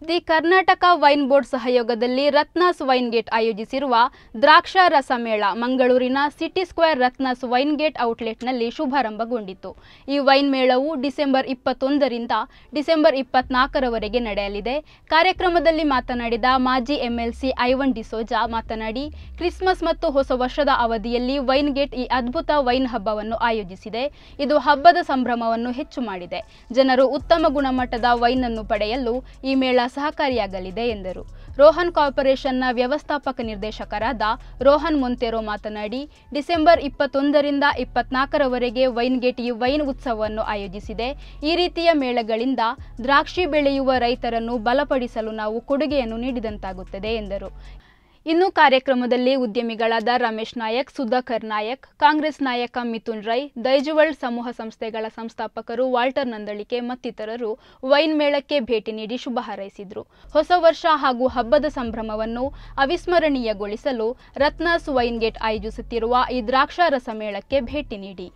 the Karnataka wine board ಸಹಯೋಗದಲ್ಲಿ ರತ್ನಾಸ್ wine gate ಆಯೋಜಿಸಿರುವ ದ್ರಾಕ್ಷಾ ರಸಮೇಳ ಮಂಗಳೂರಿನ city square Ratnas wine gate ಔಟ್ಲೆಟ್ನಲ್ಲಿ ಶುಭಾರಂಭಗೊಂಡಿತು ಈ ವೈನ್ ಮೇಳವು ಡಿಸೆಂಬರ್ ಇಪ್ಪತ್ತೊಂದರಿಂದ ಡಿಸೆಂಬರ್ ಇಪ್ಪತ್ನಾಲ್ಕರವರೆಗೆ ನಡೆಯಲಿದೆ ಕಾರ್ಯಕ್ರಮದಲ್ಲಿ ಮಾತನಾಡಿದ ಮಾಜಿ ಎಂಎಲ್ಸಿ ಐವನ್ ಡಿಸೋಜಾ ಮಾತನಾಡಿ ಕ್ರಿಸ್ಮಸ್ ಮತ್ತು ಹೊಸ ವರ್ಷದ ಅವಧಿಯಲ್ಲಿ ವೈನ್ ಗೇಟ್ ಈ ಅದ್ಭುತ ವೈನ್ ಹಬ್ಬವನ್ನು ಆಯೋಜಿಸಿದೆ ಇದು ಹಬ್ಬದ ಸಂಭ್ರಮವನ್ನು ಹೆಚ್ಚು ಮಾಡಿದೆ ಜನರು ಉತ್ತಮ ಗುಣಮಟ್ಟದ ವೈನ್ ಅನ್ನು ಪಡೆಯಲು ಈ ಮೇಳ ಸಹಕಾರಿಯಾಗಲಿದೆ ಎಂದರು ರೋಹನ್ ಕಾರ್ಪೊರೇಷನ್ನ ವ್ಯವಸ್ಥಾಪಕ ನಿರ್ದೇಶಕರಾದ ರೋಹನ್ ಮೊಂತೆರೋ ಮಾತನಾಡಿ ಡಿಸೆಂಬರ್ ಇಪ್ಪತ್ತೊಂದರಿಂದ ಇಪ್ಪತ್ನಾಲ್ಕರವರೆಗೆ ವೈನ್ ಗೇಟ್ ಈ ವೈನ್ ಉತ್ಸವವನ್ನು ಆಯೋಜಿಸಿದೆ ಈ ರೀತಿಯ ಮೇಳಗಳಿಂದ ದ್ರಾಕ್ಷಿ ಬೆಳೆಯುವ ರೈತರನ್ನು ಬಲಪಡಿಸಲು ನಾವು ಕೊಡುಗೆಯನ್ನು ನೀಡಿದಂತಾಗುತ್ತದೆ ಎಂದರು ಇನ್ನು ಕಾರ್ಯಕ್ರಮದಲ್ಲಿ ಉದ್ಯಮಿಗಳಾದ ರಮೇಶ್ ನಾಯಕ್ ಸುಧಾಕರ್ ನಾಯಕ್ ಕಾಂಗ್ರೆಸ್ ನಾಯಕ ಮಿಥುನ್ ರೈ ದೈಜುವಲ್ಡ್ ಸಮೂಹ ಸಂಸ್ಥೆಗಳ ಸಂಸ್ಥಾಪಕರು ವಾಲ್ಟರ್ ನಂದಳಿಕೆ ಮತ್ತಿತರರು ವೈನ್ ಮೇಳಕ್ಕೆ ಭೇಟಿ ನೀಡಿ ಶುಭ ಹಾರೈಸಿದರು ಹೊಸ ವರ್ಷ ಹಾಗೂ ಹಬ್ಬದ ಸಂಭ್ರಮವನ್ನು ಅವಿಸ್ಮರಣೀಯಗೊಳಿಸಲು ರತ್ನಾಸ್ ವೈನ್ ಗೇಟ್ ಆಯೋಜಿಸುತ್ತಿರುವ ಈ ದ್ರಾಕ್ಷಾರಸ ಮೇಳಕ್ಕೆ ಭೇಟಿ ನೀಡಿ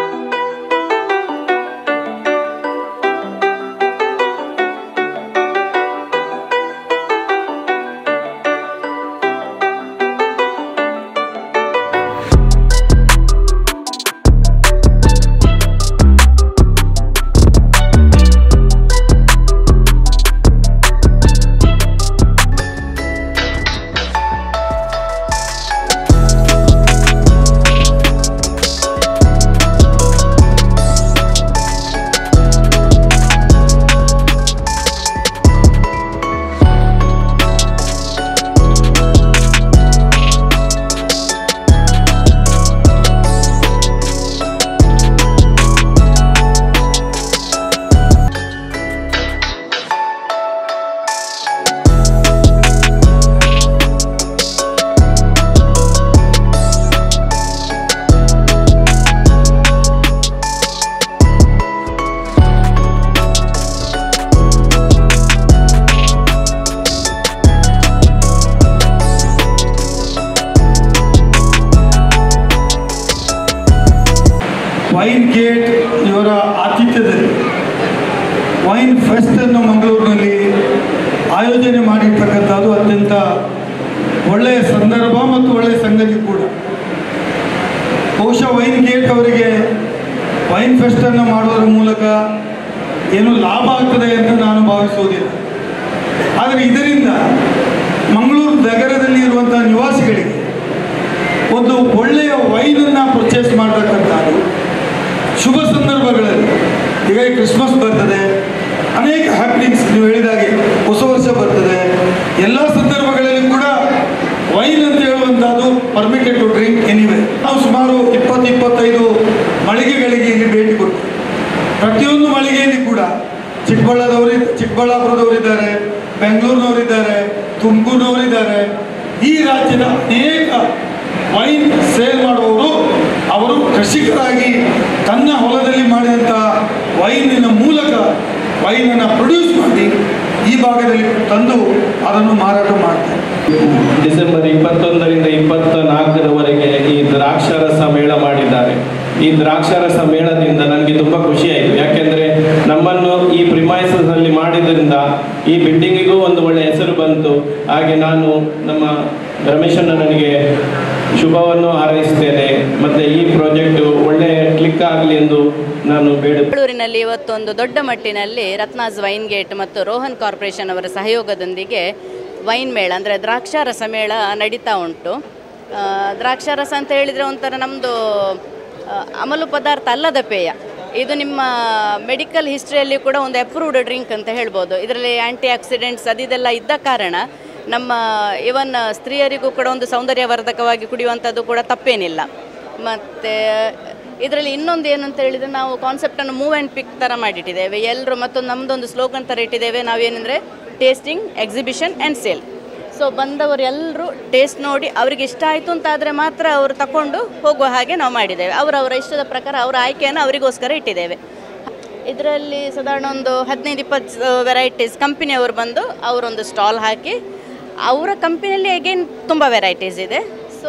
ವೈನ್ ಗೇಟ್ ಇವರ ಆತಿಥ್ಯದಲ್ಲಿ ವೈನ್ ಫೆಸ್ಟ್ ಅನ್ನು ಮಂಗಳೂರಿನಲ್ಲಿ ಆಯೋಜನೆ ಮಾಡಿರ್ತಕ್ಕಂಥದ್ದು ಅತ್ಯಂತ ಒಳ್ಳೆಯ ಸಂದರ್ಭ ಮತ್ತು ಒಳ್ಳೆಯ ಸಂಗತಿ ಕೂಡ ಬಹುಶಃ ವೈನ್ ಗೇಟ್ ಅವರಿಗೆ ವೈನ್ ಫೆಸ್ಟನ್ನು ಮಾಡೋದ್ರ ಮೂಲಕ ಏನು ಲಾಭ ಆಗ್ತದೆ ಅಂತ ನಾನು ಭಾವಿಸುವುದಿಲ್ಲ ಆದರೆ ಇದರಿಂದ ಮಂಗಳೂರು ನಗರದಲ್ಲಿ ಇರುವಂಥ ನಿವಾಸಿಗಳಿಗೆ ಒಂದು ಒಳ್ಳೆಯ ವೈನನ್ನು ಪರ್ಚೇಸ್ ಮಾಡತಕ್ಕಂಥದ್ದು ಶುಭ ಸಂದರ್ಭಗಳಲ್ಲಿ ಈಗ ಈ ಕ್ರಿಸ್ಮಸ್ ಬರ್ತದೆ ಅನೇಕ ಹ್ಯಾಪನಿಂಗ್ಸ್ ನೀವು ಹೇಳಿದಾಗೆ ಹೊಸ ವರ್ಷ ಬರ್ತದೆ ಎಲ್ಲ ಸಂದರ್ಭಗಳಲ್ಲಿ ಕೂಡ ವೈನ್ ಅಂತ ಹೇಳುವಂಥದ್ದು ಪರ್ಮಿಟೆಡ್ ಟು ಡ್ರಿಂಕ್ ಎನಿವೆ ನಾವು ಸುಮಾರು ಇಪ್ಪತ್ತು ಇಪ್ಪತ್ತೈದು ಮಳಿಗೆಗಳಿಗೆ ಇಲ್ಲಿ ಭೇಟಿ ಕೊಟ್ಟು ಪ್ರತಿಯೊಂದು ಮಳಿಗೆಯಲ್ಲಿ ಕೂಡ ಚಿಕ್ಕಬಳ್ಳಾದವರು ಚಿಕ್ಕಬಳ್ಳಾಪುರದವರಿದ್ದಾರೆ ಬೆಂಗಳೂರಿನವರಿದ್ದಾರೆ ತುಮಕೂರಿನವರಿದ್ದಾರೆ ಈ ರಾಜ್ಯದ ಅನೇಕ ವೈನ್ ಸೇಲ್ ಮಾಡುವವರು ಅವರು ಕೃಷಿಕರಾಗಿ ತನ್ನ ಹೊಲದಲ್ಲಿ ಮಾಡಿದಂಥ ವೈನಿನ ಮೂಲಕ ವೈನನ್ನು ಪ್ರೊಡ್ಯೂಸ್ ಮಾಡಿ ಈ ಭಾಗದಲ್ಲಿ ತಂದು ಅದನ್ನು ಮಾರಾಟ ಮಾಡ್ತಾರೆ ಡಿಸೆಂಬರ್ ಇಪ್ಪತ್ತೊಂದರಿಂದ ಇಪ್ಪತ್ತ ನಾಲ್ಕರವರೆಗೆ ಈ ದ್ರಾಕ್ಷಾರಸ ಮೇಳ ಮಾಡಿದ್ದಾರೆ ಈ ದ್ರಾಕ್ಷಾರಸ ಮೇಳದಿಂದ ನನಗೆ ತುಂಬ ಖುಷಿ ಆಯಿತು ಯಾಕೆಂದರೆ ನಮ್ಮನ್ನು ಈ ಪ್ರಿಮೈಸಸ್ನಲ್ಲಿ ಮಾಡಿದ್ರಿಂದ ಈ ಬಿಲ್ಡಿಂಗಿಗೂ ಒಂದು ಒಳ್ಳೆಯ ಹೆಸರು ಬಂತು ಹಾಗೆ ನಾನು ನಮ್ಮ ರಮೇಶಣ್ಣ ನನಗೆ ಶುಭವನ್ನು ಹಾರೈಸ್ತೇನೆ ಮತ್ತು ಈ ಪ್ರಾಜೆಕ್ಟು ಒಳ್ಳೆಯ ಕ್ಲಿಕ್ ಆಗಲಿ ಎಂದು ನಾನು ಬೇಡ ಬೆಂಗಳೂರಿನಲ್ಲಿ ಇವತ್ತೊಂದು ದೊಡ್ಡ ಮಟ್ಟಿನಲ್ಲಿ ರತ್ನಾಸ್ ವೈನ್ ಗೇಟ್ ಮತ್ತು ರೋಹನ್ ಕಾರ್ಪೊರೇಷನ್ ಅವರ ಸಹಯೋಗದೊಂದಿಗೆ ವೈನ್ ಮೇಳ ಅಂದರೆ ದ್ರಾಕ್ಷಾರಸ ಮೇಳ ನಡೀತಾ ಉಂಟು ಆ, ದ್ರಾಕ್ಷಾರಸ ಅಂತ ಹೇಳಿದರೆ ಒಂಥರ ನಮ್ಮದು ಅಮಲು ಪದಾರ್ಥ ಅಲ್ಲದ ಪೇಯ ಇದು ನಿಮ್ಮ ಮೆಡಿಕಲ್ ಹಿಸ್ಟ್ರಿಯಲ್ಲಿ ಕೂಡ ಒಂದು ಅಪ್ರೂವ್ಡ್ ಡ್ರಿಂಕ್ ಅಂತ ಹೇಳ್ಬೋದು ಇದರಲ್ಲಿ ಆ್ಯಂಟಿ ಆಕ್ಸಿಡೆಂಟ್ಸ್ ಅದಿದೆಲ್ಲ ಇದ್ದ ಕಾರಣ ನಮ್ಮ ಇವನ್ ಸ್ತ್ರೀಯರಿಗೂ ಕೂಡ ಒಂದು ಸೌಂದರ್ಯವರ್ಧಕವಾಗಿ ಕುಡಿಯುವಂಥದ್ದು ಕೂಡ ತಪ್ಪೇನಿಲ್ಲ ಮತ್ತು ಇದರಲ್ಲಿ ಇನ್ನೊಂದು ಏನು ಅಂತ ಹೇಳಿದರೆ ನಾವು ಕಾನ್ಸೆಪ್ಟನ್ನು ಮೂವ್ ಆ್ಯಂಡ್ ಪಿಕ್ ಥರ ಮಾಡಿಟ್ಟಿದ್ದೇವೆ ಎಲ್ಲರೂ ಮತ್ತೊಂದು ನಮ್ಮದೊಂದು ಸ್ಲೋಗನ್ ಥರ ಇಟ್ಟಿದ್ದೇವೆ ನಾವೇನೆಂದರೆ tasting exhibition and sale so ಬಂದವರು ಎಲ್ಲರೂ ಟೇಸ್ಟ್ ನೋಡಿ ಅವ್ರಿಗೆ ಇಷ್ಟ ಆಯಿತು ಅಂತ ಆದರೆ ಮಾತ್ರ ಅವರು ತಗೊಂಡು ಹೋಗುವ ಹಾಗೆ ನಾವು ಮಾಡಿದ್ದೇವೆ ಅವರವರ ಇಷ್ಟದ ಪ್ರಕಾರ ಅವರ ಆಯ್ಕೆಯನ್ನು ಅವರಿಗೋಸ್ಕರ ಇಟ್ಟಿದ್ದೇವೆ ಇದರಲ್ಲಿ ಸಾಧಾರಣ ಒಂದು ಹದಿನೈದು ಇಪ್ಪತ್ತು ವೆರೈಟೀಸ್ ಕಂಪನಿಯವರು ಬಂದು ಅವರೊಂದು ಸ್ಟಾಲ್ ಹಾಕಿ ಅವರ ಕಂಪನಿಯಲ್ಲಿ ಅಗೇನ್ ತುಂಬ ವೆರೈಟೀಸ್ ಇದೆ